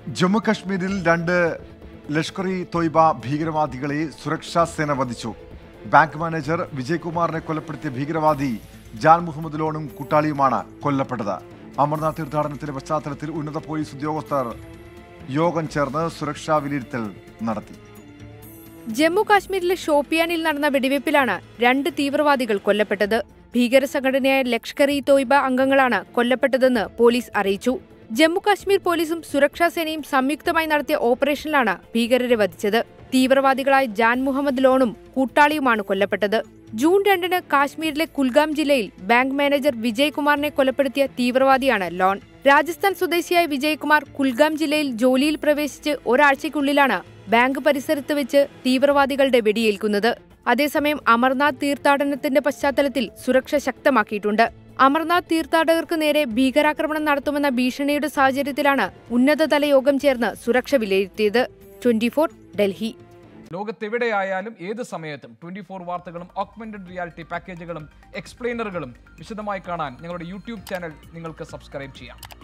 ജമ്മു കശ്മീരിൽ രണ്ട് ലഷ്കർ ഇ തൊയ്ബ ഭീകരവാദികളെ സുരക്ഷാ സേന വധിച്ചു ബാങ്ക് മാനേജർ വിജയ്കുമാറിനെ കൊലപ്പെടുത്തിയ ഭീകരവാദി ജാൻ മുഹമ്മദ് ലോണും കുട്ടാളിയുമാണ് കൊല്ലപ്പെട്ടത് അമർനാഥ് തീർത്ഥാടനത്തിന്റെ പശ്ചാത്തലത്തിൽ ഉന്നത പോലീസ് ഉദ്യോഗസ്ഥർ യോഗം ചേർന്ന് സുരക്ഷാ വിലയിരുത്തൽ നടത്തി ജമ്മു കാശ്മീരിലെ ഷോപ്പിയാനിൽ നടന്ന വെടിവയ്പ്പിലാണ് രണ്ട് തീവ്രവാദികൾ കൊല്ലപ്പെട്ടത് ഭീകര സംഘടനയായ ലഷ്കർ ഇ തോയ്ബ അംഗങ്ങളാണ് കൊല്ലപ്പെട്ടതെന്ന് പോലീസ് അറിയിച്ചു ജമ്മു കാശ്മീർ പോലീസും സുരക്ഷാ സേനയും സംയുക്തമായി നടത്തിയ ഓപ്പറേഷനിലാണ് ഭീകരരെ വധിച്ചത് തീവ്രവാദികളായ ജാൻ മുഹമ്മദ് ലോണും കൂട്ടാളിയുമാണ് കൊല്ലപ്പെട്ടത് ജൂൺ രണ്ടിന് കാശ്മീരിലെ കുൽഗാം ജില്ലയിൽ ബാങ്ക് മാനേജർ വിജയ് കുമാറിനെ കൊലപ്പെടുത്തിയ തീവ്രവാദിയാണ് ലോൺ രാജസ്ഥാൻ സ്വദേശിയായ വിജയ്കുമാർ കുൽഗാം ജില്ലയിൽ ജോലിയിൽ പ്രവേശിച്ച് ഒരാഴ്ചയ്ക്കുള്ളിലാണ് ബാങ്ക് പരിസരത്ത് വെച്ച് തീവ്രവാദികളുടെ വെടിയേൽക്കുന്നത് അതേസമയം അമർനാഥ് തീർത്ഥാടനത്തിന്റെ പശ്ചാത്തലത്തിൽ സുരക്ഷ ശക്തമാക്കിയിട്ടുണ്ട് അമർനാഥ് തീർത്ഥാടകർക്ക് നേരെ ഭീകരാക്രമണം നടത്തുമെന്ന ഭീഷണിയുടെ സാഹചര്യത്തിലാണ് ഉന്നതതല യോഗം ചേർന്ന് സുരക്ഷ വിലയിരുത്തിയത് ട്വന്റി ഡൽഹി ലോകത്തെവിടെയായാലും ഏത് സമയത്തും ട്വന്റി ഫോർ വാർത്തകളും ഓഗ്മെന്റഡ് റിയാലിറ്റി പാക്കേജുകളും എക്സ്പ്ലെയിനറുകളും വിശദമായി കാണാൻ ഞങ്ങളുടെ യൂട്യൂബ് ചാനൽ നിങ്ങൾക്ക് സബ്സ്ക്രൈബ് ചെയ്യാം